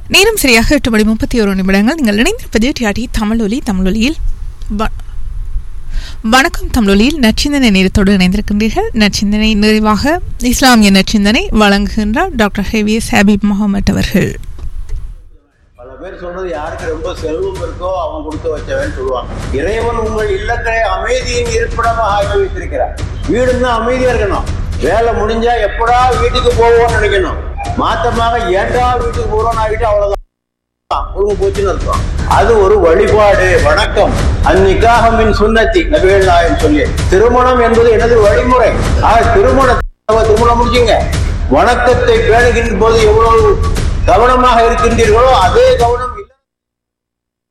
நேரம் சரியாக எட்டு மணி முப்பத்தி ஒரு நிமிடங்கள் நீங்கள் இணைந்திருப்பது டிஆர்டி தமிழொலி தமிழொலியில் வ- வணக்கம் தமிழொலியில் நச்சிந்தனை நேரத்தோடு இணைந்திருக்கின்றீர்கள் நச்சிந்தனை நிறைவாக இஸ்லாமிய நச்சிந்தனை வழங்குகின்றார் டாக்டர் ஹேவியஸ் ஹபீப் முகமது அவர்கள் பல பேர் சொல்றது யாருக்கு ரொம்ப செல்வம் இருக்கோ அவன் கொடுத்து வச்சவன் சொல்லுவாங்க இறைவன் உங்கள் இல்லங்களை அமைதியின் இருப்பிடமாக ஆக்கி வைத்திருக்கிறார் வீடுன்னா அமைதியா இருக்கணும் வேலை முடிஞ்சா எப்படா வீட்டுக்கு போவோம்னு நினைக்கணும் மாத்தமாக ஏன்டா வீட்டுக்கு போறோம் ஆகிட்டு அவ்வளவுதான் குடும்பம் போச்சுன்னு அர்த்தம் அது ஒரு வழிபாடு வணக்கம் அந்நிக்காகமின் சுன்னத்தி நபிகள் நாயகம் சொல்லி திருமணம் என்பது எனது வழிமுறை ஆக திருமண திருமணம் முடிச்சுங்க வணக்கத்தை பேணுகின்ற போது எவ்வளவு கவனமாக இருக்கின்றீர்களோ அதே கவனம்